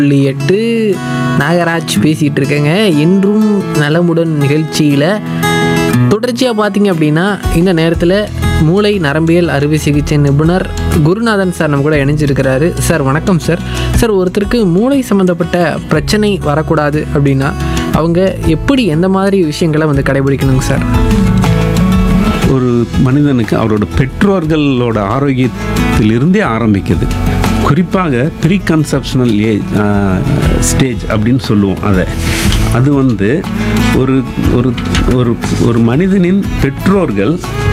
புள்ளி எட்டு நாகராஜ் பேசிகிட்டு இருக்கேங்க என்றும் நலமுடன் நிகழ்ச்சியில் தொடர்ச்சியாக பார்த்தீங்க அப்படின்னா இந்த நேரத்தில் மூளை நரம்பியல் அறுவை சிகிச்சை நிபுணர் குருநாதன் சார் நம்ம கூட இணைஞ்சிருக்கிறாரு சார் வணக்கம் சார் சார் ஒருத்தருக்கு மூளை சம்மந்தப்பட்ட பிரச்சனை வரக்கூடாது அப்படின்னா அவங்க எப்படி எந்த மாதிரி விஷயங்களை வந்து கடைபிடிக்கணுங்க சார் ஒரு மனிதனுக்கு அவரோட பெற்றோர்களோட ஆரோக்கியத்திலிருந்தே ஆரம்பிக்குது குறிப்பாக ப்ரீ கன்செப்ஷனல் ஏஜ் ஸ்டேஜ் அப்படின்னு சொல்லுவோம் அதை அது வந்து ஒரு ஒரு ஒரு ஒரு மனிதனின் பெற்றோர்கள்